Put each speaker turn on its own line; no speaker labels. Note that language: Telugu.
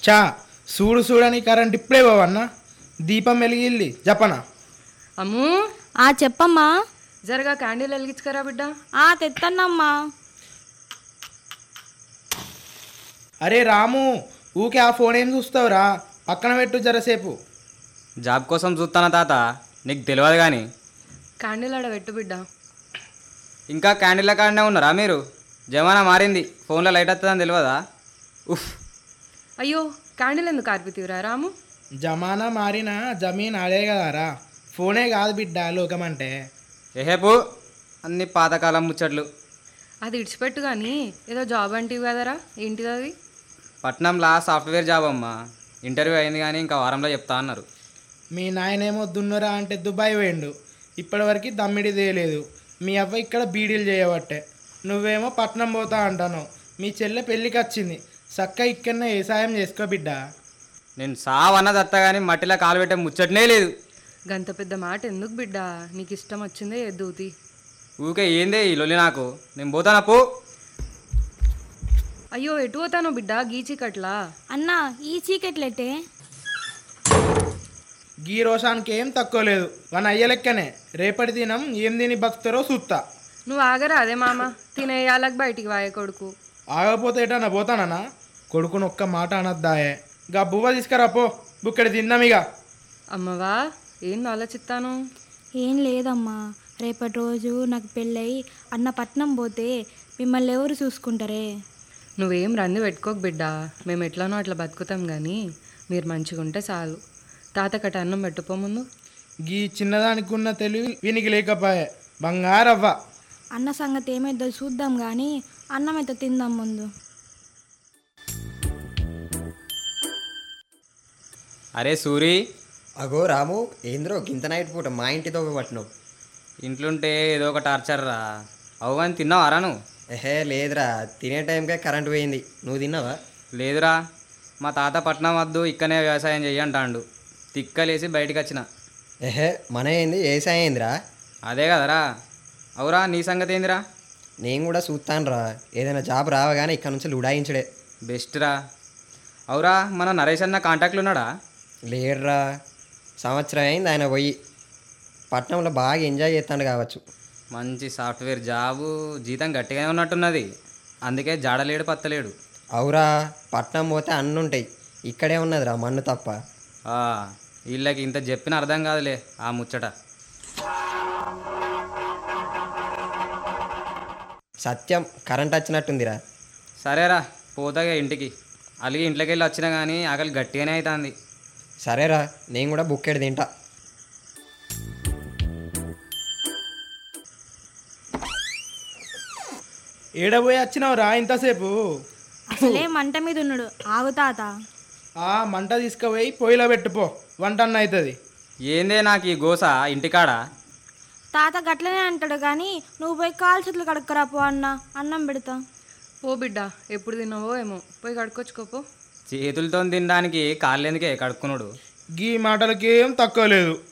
చా చూడు చూడని కరెంట్ ఇప్పుడే పోవన్నా దీపం వెలిగిల్లి జపన
అమ్ము
ఆ చెప్పమ్మా
జరగా క్యాండిల్ వెలిగించుకరా బిడ్డ
ఆ తెత్తన్నమ్మా
అరే రాము ఊకే ఆ ఫోన్ ఏం చూస్తావురా పక్కన పెట్టు జరసేపు
జాబ్ కోసం చూస్తానా తాత నీకు తెలియదు కానీ
క్యాండిల్ ఆడ పెట్టు బిడ్డ
ఇంకా క్యాండిల్ల కాడనే ఉన్నారా మీరు జమానా మారింది ఫోన్లో లైట్ వస్తుందని తెలియదా ఉఫ్
అయ్యో క్యాండిల్ ఎందుకు ఆర్పితీవురా రాము
జమానా మారిన జమీన్ అడే కదారా ఫోనే కాదు బిడ్డ లోకం అంటే
ఏహేపు అన్ని పాతకాలం ముచ్చట్లు
అది ఇడిచిపెట్టు కానీ ఏదో జాబ్ అంటివి కదరా ఏంటిది అది
పట్నంలా సాఫ్ట్వేర్ జాబ్ అమ్మా ఇంటర్వ్యూ అయింది కానీ ఇంకా వారంలో చెప్తా అన్నారు
మీ నాయనేమో దున్నురా అంటే దుబాయ్ పోయిండు ఇప్పటివరకు దమ్మిడి తేలేదు మీ అవ్వ ఇక్కడ బీడీలు చేయబట్టే నువ్వేమో పట్నం పోతా అంటాను మీ చెల్లె పెళ్ళికి వచ్చింది చక్క ఇక్కడనే వ్యవసాయం చేసుకో బిడ్డ
నేను సావన్న దత్త కానీ మట్టిలో కాలు పెట్టే ముచ్చటనే లేదు
గంత పెద్ద మాట ఎందుకు బిడ్డ నీకు ఇష్టం వచ్చిందే ఎద్దుతి
ఊకే ఏందే ఈ లొల్లి నాకు నేను పోతానా పో
అయ్యో ఎటు పోతాను బిడ్డ గీచికట్లా
అన్నా ఈ చీకట్లెట్టే
గీ రోషానికి ఏం తక్కువ లేదు వన్ అయ్యలెక్కనే రేపటి దినం ఏం తిని బతుకుతారో చూస్తా
నువ్వు ఆగరా అదే మామ తినేయాలకు బయటికి వాయ కొడుకు
ఆగపోతే ఎటన్నా పోతానన్నా కొడుకుని ఒక్క మాట అనద్దాయే గా బువ్వ తీసుకురా పో బుక్కడి తిన్నాం ఇక
అమ్మవా ఏం ఆలోచిస్తాను
ఏం లేదమ్మా రేపటి రోజు నాకు పెళ్ళయి అన్న పట్నం పోతే మిమ్మల్ని ఎవరు చూసుకుంటారే
నువ్వేం రంది పెట్టుకోకు బిడ్డ మేము ఎట్లానో అట్లా బతుకుతాం కానీ మీరు మంచిగా ఉంటే చాలు తాత కట్ట అన్నం పెట్టుకో ముందు
గీ చిన్నదానికి ఉన్న తెలివి వీనికి లేకపోయే బంగారవ్వ
అన్న సంగతి ఏమైద్దో చూద్దాం కానీ అన్నం అయితే తిందాం ముందు
అరే సూరి
అగో రాము ఏంద్రో గింత నైట్ పూట మా ఇంటితో పట్టినావు
ఇంట్లుంటే ఏదో ఒక టార్చర్ రా అవ్వని తిన్నావారా నువ్వు
ఎహే లేదురా తినే టైంకే కరెంట్ పోయింది నువ్వు తిన్నావా
లేదురా మా తాత పట్నం వద్దు ఇక్కనే వ్యవసాయం చెయ్యి అంటాండు తిక్కలేసి బయటికి వచ్చిన
ఎహే మన ఏంది ఏసాయం ఏందిరా
అదే కదరా అవురా నీ సంగతి ఏందిరా
నేను కూడా చూస్తాను రా ఏదైనా జాబ్ రావగానే ఇక్కడ నుంచి లుడాయించడే
బెస్ట్ రా అవురా మన నరేష్ అన్న కాంటాక్ట్లు ఉన్నాడా
లేడురా సంవత్సరం అయింది ఆయన పోయి పట్నంలో బాగా ఎంజాయ్ చేస్తాడు కావచ్చు
మంచి సాఫ్ట్వేర్ జాబు జీతం గట్టిగానే ఉన్నట్టున్నది అందుకే జాడలేడు పత్తలేడు
అవురా పట్నం పోతే అన్నీ ఉంటాయి ఇక్కడే ఉన్నదిరా మన్ను తప్ప
ఆ, వీళ్ళకి ఇంత చెప్పిన అర్థం కాదులే ఆ ముచ్చట
సత్యం కరెంట్ వచ్చినట్టుందిరా
సరేరా పోతాగా ఇంటికి అలిగి ఇంట్లోకి వెళ్ళి వచ్చినా కానీ ఆకలి గట్టిగానే అవుతుంది
సరేరా నేను కూడా బుక్కెడు తింటా
ఏడబోయి వచ్చినావురా ఇంతసేపు
అసలే మంట మీద ఉన్నాడు ఆగు తాత
ఆ మంట తీసుకుపోయి పొయ్యిలో పెట్టుపో వంట అన్న అవుతుంది
ఏందే నాకు ఈ గోస ఇంటికాడ
తాత గట్లనే అంటాడు కానీ నువ్వు పోయి కాలు చేతులు కడుక్కరా పో అన్న అన్నం పెడతా
ఓ బిడ్డ ఎప్పుడు తిన్నావో ఏమో పోయి కడుక్కొచ్చుకోపో
చేతులతో తినడానికి కాళ్ళెందుకే కడుక్కున్నాడు
గీ మాటలకేం తక్కువ లేదు